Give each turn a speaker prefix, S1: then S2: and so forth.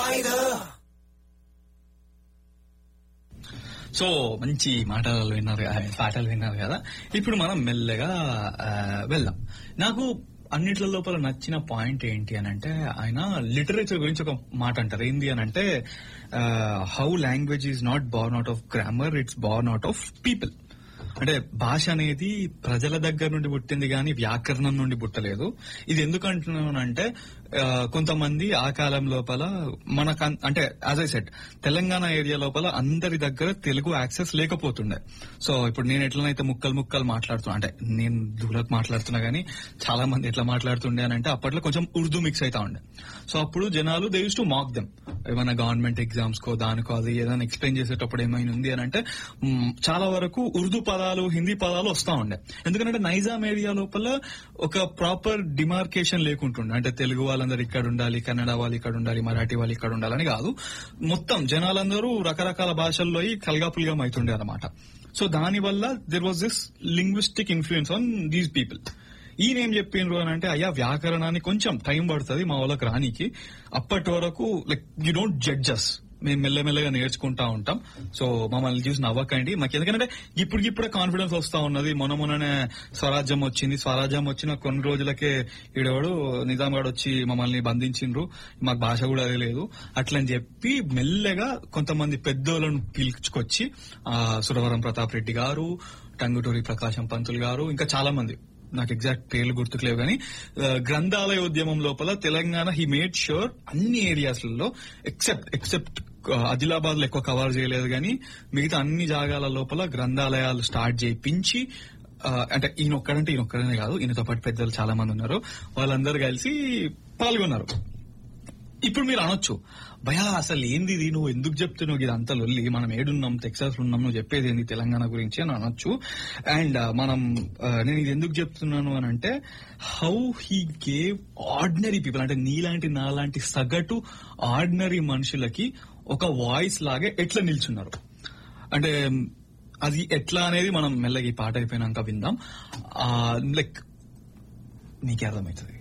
S1: so మంచి మాటలు విన్నారు కదా, పాటలు విన్నారు కదా ఇప్పుడు మనం మెల్లగా ఆ, వెళ్దాం నాకు అన్నిట్ల లోపల నచ్చిన పాయింట్ ఏంటి అని అంటే ఆయన లిటరేచర్ గురించి ఒక మాట అంటారు ఏంటి అని అంటే how language is not born out of grammar it's born out of people అంటే భాష అనేది ప్రజల దగ్గర నుండి పుట్టింది కానీ వ్యాకరణం నుండి పుట్టలేదు ఇది ఎందుకు అంటున్నానంటే ఆ, కొంతమంది ఆ కాలం లోపల మనకు అన్- అంటే as I said Telangana area లోపల అందరి దగ్గర తెలుగు యాక్సెస్ లేకపోతుండే సో ఇప్పుడు నేను ఎట్లనైతే ముక్కలు ముక్కలు మాట్లాడుతున్నా అంటే నేను దూరకు మాట్లాడుతున్నా గానీ చాలా మంది ఎట్లా మాట్లాడుతుండే అని అంటే అప్పట్లో కొంచెం ఉర్దూ మిక్స్ అవుతా ఉండే సో అప్పుడు జనాలు they use to mock them ఏమైనా గవర్నమెంట్ ఎగ్జామ్స్ కో దానికో అది ఏదైనా ఎక్స్ప్లెయిన్ చేసేటప్పుడు ఏమైనా ఉంది అని అంటే మ్, చాలా వరకు ఉర్దూ పదాలు హిందీ పదాలు వస్తా ఉండే ఎందుకంటే నైజాం ఏరియా లోపల ఒక ప్రాపర్ డిమార్కేషన్ లేకుంటుండే అంటే తెలుగు వాళ్ళందరూ ఇక్కడ ఉండాలి కన్నడ వాళ్ళు ఇక్కడ ఉండాలి మరాఠీ వాళ్ళు ఇక్కడ ఉండాలని కాదు మొత్తం జనాలందరూ రకరకాల భాషల్లో కలగాపులిగం అవుతుండే అనమాట సో దాని వల్ల there was this linguistic influence on these people ఈయన ఏం చెప్పిండ్రు అని అంటే అయ్యా వ్యాకరణాన్ని కొంచెం టైం పడుతుంది మా వాళ్ళకి రానికి అప్పటి వరకు లైక్ యూ డోంట్ జడ్జస్ మేము మెల్లమెల్లగా నేర్చుకుంటా ఉంటాం సో మమ్మల్ని చూసి నవ్వకండి మాకు ఎందుకంటే ఇప్పుడు ఇప్పుడే కాన్ఫిడెన్స్ వస్తా ఉన్నది మొన్న మొన్ననే స్వరాజ్యం వచ్చింది స్వరాజ్యం వచ్చిన కొన్ని రోజులకే ఈడవాడు నిజాం గారు వచ్చి మమ్మల్ని బంధించిండ్రు మాకు భాష కూడా అది లేదు అట్లని చెప్పి మెల్లగా కొంతమంది పెద్దోళ్ళను పిలుచుకొచ్చి ఆ సురవరం ప్రతాప్ రెడ్డి గారు టంగుటూరి ప్రకాశం పంతులు గారు ఇంకా చాలా మంది నాకు ఎగ్జాక్ట్ పేర్లు గుర్తుకులేవు కానీ ఆ, గ్రంథాలయ ఉద్యమం లోపల తెలంగాణ హీ మేడ్ ష్యూర్ అన్ని ఏరియాస్లలో ఎక్సెప్ట్ ఎక్సెప్ట్ ఆదిలాబాద్ లో ఎక్కువ కవర్ చేయలేదు కానీ మిగతా అన్ని జాగాల లోపల గ్రంథాలయాలు స్టార్ట్ చేయించి ఆ, అంటే ఈయన ఒక్కడంటే ఈయన ఒక్కడనే కాదు ఈయనతో పాటు పెద్దలు చాలా మంది ఉన్నారు వాళ్ళందరూ కలిసి పాల్గొన్నారు ఇప్పుడు మీరు అనొచ్చు భయా అసలు ఏంది ఇది నువ్వు ఎందుకు చెప్తున్నావు ఇది అంత లొల్లి మనం ఏడున్నాం టెక్సాస్ లో ఉన్నాం నువ్వు చెప్పేది ఏంది తెలంగాణ గురించి అని అనొచ్చు అండ్ మనం ఆ, నేను ఇది ఎందుకు చెప్తున్నాను అని అంటే how he gave ordinary people అంటే నీలాంటి నాలాంటి సగటు ఆర్డినరీ మనుషులకి ఒక వాయిస్ లాగే ఎట్లా నిల్చున్నారు అంటే అది ఎట్లా అనేది మనం మెల్లగా ఈ పాట అయిపోయినాక విందాం లైక్ నీకే అర్థమవుతుంది